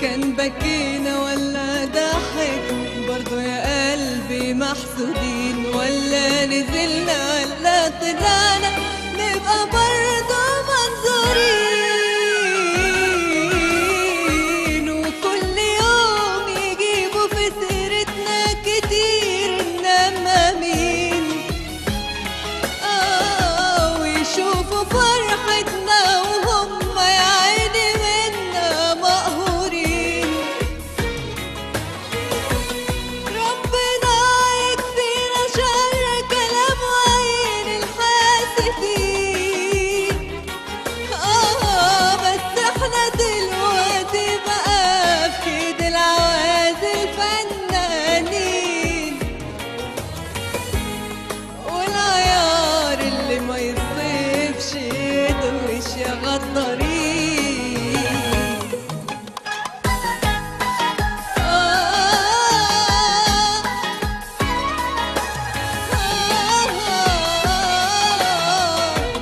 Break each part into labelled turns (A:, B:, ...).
A: كان بكينا ولا ضحك برضو يا قلبي محسودين ولا نزلنا ولا طلعنا نبقى برضو منظورين وكل يوم يجيبوا في سيرتنا كتير انما مين آه ويشوفوا فرحتنا وهم يا عيني منا مقهورين ربنا يكفينا شر كلام وعين الحاسدين آه بس احنا دلوقتي بقى في ايد العوازل فنانين والعيار اللي ما يصيبش دول يا غدارين آه آه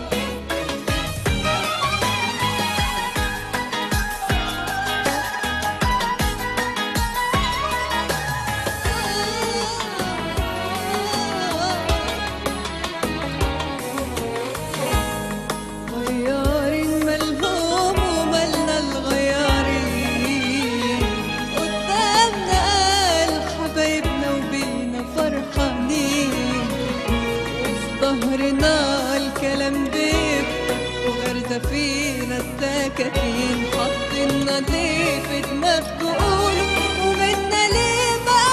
A: غيارين ملهوم وملنا الغيارين قدامنا قال حبايبنا وبينا فرحانين وفي ظهرنا الكلام بيبقى وغرزة فينا السكاكين حاطيننا ليه في دماغ تقولوا ومنا ليه بقى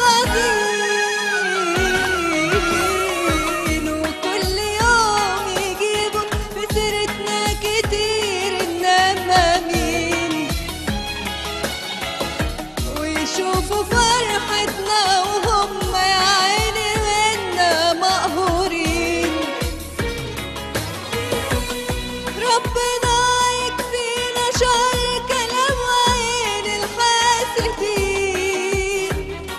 A: متغاظين وكل يوم يجيبوا في سيرتنا كتير انما مين ويشوفوا فرحتنا وهم يا عيني منا مقهورين ربنا يكفينا شر كلام وعين الحاسدين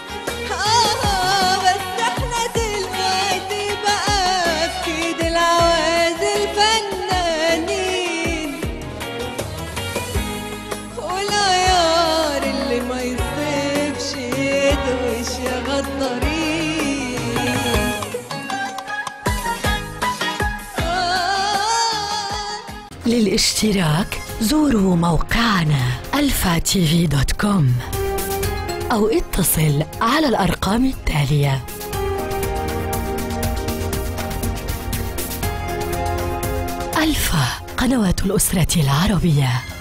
A: آه بس احنا دلوقتي بقى في ايد العوازل فنانين والعيار اللي ما يصيبش دوش يا غدارين آه
B: للاشتراك زوروا موقعنا الفا تي دوت كوم أو اتصل على الأرقام التالية ألفا قنوات الأسرة العربية